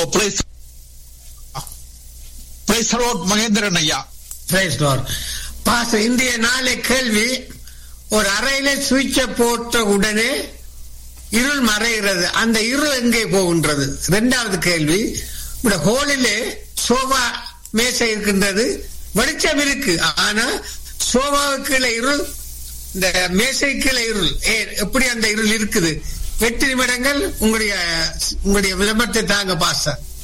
Price price Mahendran ஐயா Praise Lord. Pastor இந்திய நாளை கேள்வி ஒரு அறையில சுவிட்சை போட்ட உடனே இருள் மறைகிறது அந்த இருள் எங்கே போகின்றது இரண்டாவது கேள்வி இந்த ஹோலிலே சோபா மேசை இருக்கின்றது வெளிச்சம் இருக்கு ஆனா சோபாவுக்கு கீழே இருள் இந்த மேசை கீழே இருள் ஏ எப்படி அந்த இருள் இருக்குது எட்டு நிமிடங்கள் உங்களுடைய உங்களுடைய விளம்பரத்தை தாங்க பாஸ்டர்